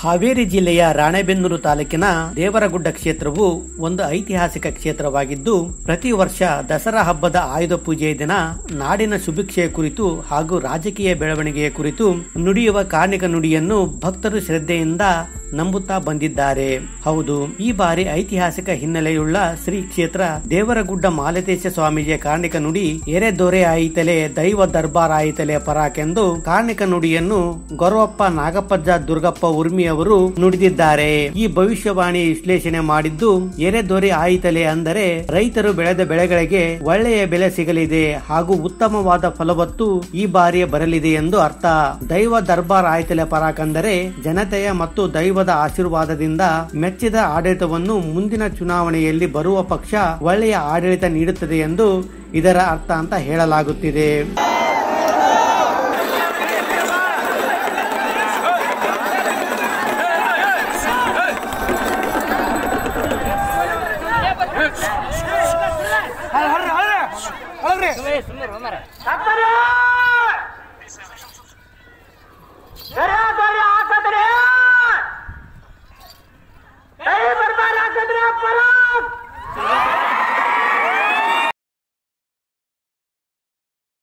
ಹಾವೇರಿ ಜಿಲ್ಲೆಯ ರಾಣೆಬೆನ್ನೂರು ತಾಲೂಕಿನ ದೇವರಗುಡ್ಡ ಕ್ಷೇತ್ರವು ಒಂದು ಐತಿಹಾಸಿಕ ಕ್ಷೇತ್ರವಾಗಿದ್ದು ಪ್ರತಿ ವರ್ಷ ದಸರಾ ಹಬ್ಬದ ಆಯುಧ ಪೂಜೆಯ ದಿನ ನಾಡಿನ ಸುಭಿಕ್ಷೆಯ ಕುರಿತು ಹಾಗೂ ರಾಜಕೀಯ ಬೆಳವಣಿಗೆಯ ಕುರಿತು ನುಡಿಯುವ ಕಾರ್ಣಿಕ ನುಡಿಯನ್ನು ಭಕ್ತರು ಶ್ರದ್ಧೆಯಿಂದ ನಂಬುತ್ತಾ ಬಂದಿದ್ದಾರೆ ಹೌದು ಈ ಬಾರಿ ಐತಿಹಾಸಿಕ ಹಿನ್ನೆಲೆಯುಳ್ಳ ಶ್ರೀ ಕ್ಷೇತ್ರ ದೇವರಗುಡ್ಡ ಮಾಲತೇಶ ಸ್ವಾಮೀಜಿಯ ಕಾರ್ಣಿಕ ನುಡಿ ಎರೆದೊರೆ ಆಯಿತಲೆ ದೈವ ದರ್ಬಾರ್ ಆಯಿತಲೆ ಪರಾಕೆಂದು ಕಾರ್ಣಿಕ ನುಡಿಯನ್ನು ಗೊರವಪ್ಪ ನಾಗಪ್ಪಜ್ಜ ದುರ್ಗಪ್ಪ ಉರ್ಮಿ ಅವರು ನುಡಿದಿದ್ದಾರೆ ಈ ಭವಿಷ್ಯವಾಣಿ ವಿಶ್ಲೇಷಣೆ ಮಾಡಿದ್ದು ಎರೆದೊರೆ ಆಯಿತಲೆ ಅಂದರೆ ರೈತರು ಬೆಳೆದ ಬೆಳೆಗಳಿಗೆ ಒಳ್ಳೆಯ ಬೆಲೆ ಸಿಗಲಿದೆ ಹಾಗೂ ಉತ್ತಮವಾದ ಫಲವತ್ತು ಈ ಬಾರಿ ಬರಲಿದೆ ಎಂದು ಅರ್ಥ ದೈವ ದರ್ಬಾರ್ ಆಯ್ತಲೆ ಪರಾಕ್ ಅಂದರೆ ಜನತೆಯ ಮತ್ತು ದೈವದ ಆಶೀರ್ವಾದದಿಂದ ಮೆಚ್ಚಿದ ಆಡಳಿತವನ್ನು ಮುಂದಿನ ಚುನಾವಣೆಯಲ್ಲಿ ಬರುವ ಪಕ್ಷ ಒಳ್ಳೆಯ ಆಡಳಿತ ನೀಡುತ್ತದೆ ಎಂದು ಇದರ ಅರ್ಥ ಅಂತ ಹೇಳಲಾಗುತ್ತಿದೆ ಹಾಕದ್ರಿ ದಯ ಬರ್ಬಾರ್ ಹಾಕದ್ರಿ ಪರ